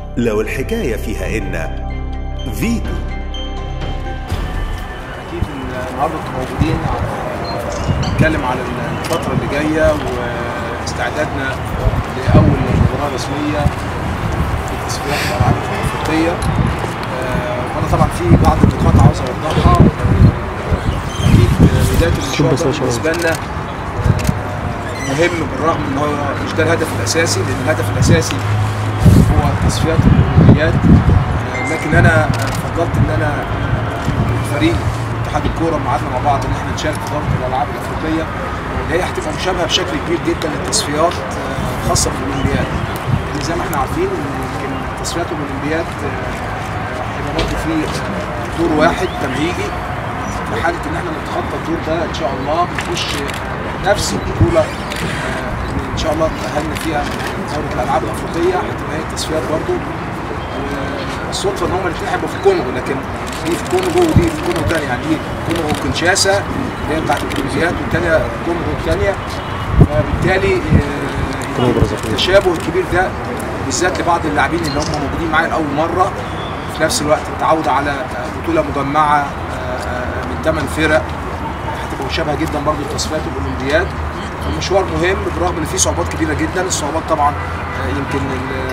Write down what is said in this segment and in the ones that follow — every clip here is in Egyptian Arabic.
لو الحكاية فيها إن فيتو اكيد النهارده انتم موجودين نتكلم على الفتره اللي جايه واستعدادنا لاول مباراه رسميه في التصفيات الالعاب الافريقيه آه، وانا طبعا في بعض النقاط عاوز اوضحها آه، اكيد بدايه المشوار ده بالنسبه لنا آه، مهم بالرغم ان هو مش ده الهدف الاساسي لان الهدف الاساسي هو تصفيات الاولمبياد آه، لكن انا آه، فضلت ان انا آه، فريق اتحاد الكوره معادنا مع بعض ان احنا نشارك في دوره الالعاب الافريقيه اللي هي هتبقى مشابهه بشكل كبير جدا للتصفيات آه، خاصه بالاولمبياد لان زي ما احنا عارفين إن يمكن تصفيات الاولمبياد آه، هيبقى برضه في آه، دور واحد تمهيدي في حاله ان احنا نتخطى الدور ده ان شاء الله نخش آه، نفس البطوله آه، اللي ان شاء الله تاهلنا فيها دوره الالعاب الافريقيه هتبقى هي التصفيات برضه الصدفه ان هم الاثنين هيبقوا في الكونغو لكن دي في الكونغو ودي في الكونغو ثانيه يعني دي كونغو كنشاسا اللي هي بتاعت الاولمبياد والثانيه الكونغو الثانيه فبالتالي آه، التشابه الكبير ده بالذات لبعض اللاعبين اللي هم موجودين معايا لاول مره في نفس الوقت التعود على آه، بطوله مجمعه آه، من ثمان فرق هتبقى مشابهه جدا برضه لتصفيات الاولمبياد المشوار مهم بالرغم ان فيه صعوبات كبيره جدا الصعوبات طبعا آه، يمكن ال-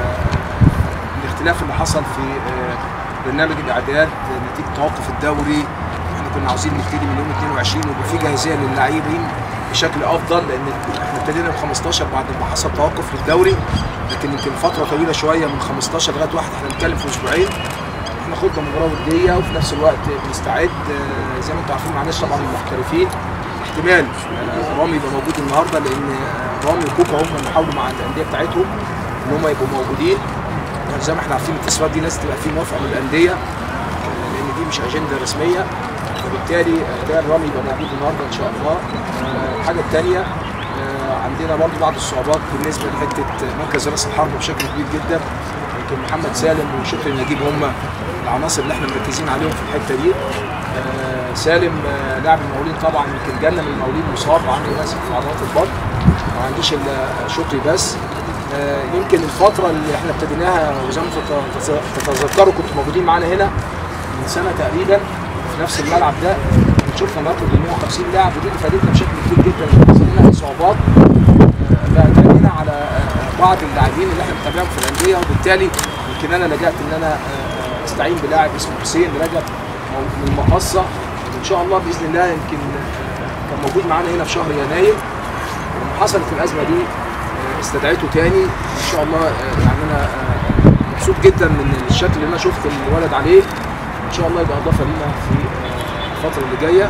الاختلاف اللي حصل في آه، برنامج الاعداد نتيجه توقف الدوري احنا كنا عاوزين نبتدي من يوم 22 ويبقى في جاهزيه للاعبين بشكل افضل لان احنا ابتدينا ب 15 بعد ما حصل توقف للدوري لكن يمكن فتره طويله شويه من 15 لغايه واحد احنا بنتكلم في اسبوعين احنا خدنا مباراه وديه وفي نفس الوقت بنستعد آه، زي ما انتم عارفين معناش طبعا المحترفين احتمال آه، رامي يبقى موجود النهارده لان آه، رامي وكوكا هم اللي حاولوا مع الانديه بتاعتهم ان هم يبقوا موجودين زي ما احنا عارفين التصفيات دي لازم تبقى في موافقه من الانديه آه، لان دي مش اجنده رسميه فبالتالي آه، ده الرامي يبقى موجود النهارده ان شاء الله آه، الحاجه الثانيه عندنا برضه بعض الصعوبات بالنسبه لحته مركز راس الحرب بشكل كبير جدا يمكن محمد سالم وشكري نجيب هم العناصر اللي احنا مركزين عليهم في الحته دي آه، سالم آه، لاعب المقاولين طبعا يمكن جالنا من المقاولين مصاب عنده نزف في عضلات البطن ما عنديش الا شكري بس آه، يمكن الفتره اللي احنا ابتديناها وزي ما تت- تت- تتذكروا كنتوا موجودين معانا هنا من سنه تقريبا في نفس الملعب ده شفنا نطلب ل 150 لاعب ودي اللي فادتنا بشكل كبير جدا حصل لنا صعوبات فاعتمدنا على آه، بعض اللاعبين اللي احنا بنتابعهم في الانديه وبالتالي يمكن انا لجأت ان انا آه، استعين بلاعب اسمه حسين رجب مو- من المقصه وان شاء الله باذن الله يمكن آه، كان موجود معانا هنا في شهر يناير لما حصلت الازمه دي آه، استدعيته تاني ان شاء الله آه، يعني انا آه، مبسوط جدا من الشكل اللي انا شفت الولد عليه ان شاء الله يبقى اضافه لينا في آه، الفتره اللي جايه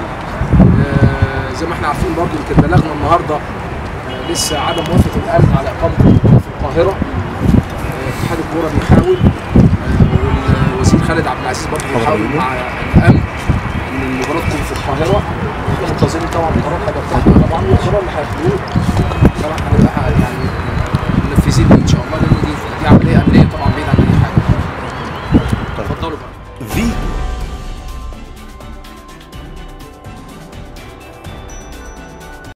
آه، زي ما احنا عارفين برضو يمكن بلغنا النهارده آه، لسه عدم موافقه الاهلي على اقامه المباراه في القاهره آه، اتحاد الكوره بيحاول آه، والوزير خالد عبد العزيز برضه بيحاول مع الامن ان المباراه تكون في القاهره احنا منتظرين طبعا القرار هيبقى بتاعنا طبعا والقرار اللي هياخدوه طبعا هنبقى يعني منفذين بيه ان شاء الله لان دي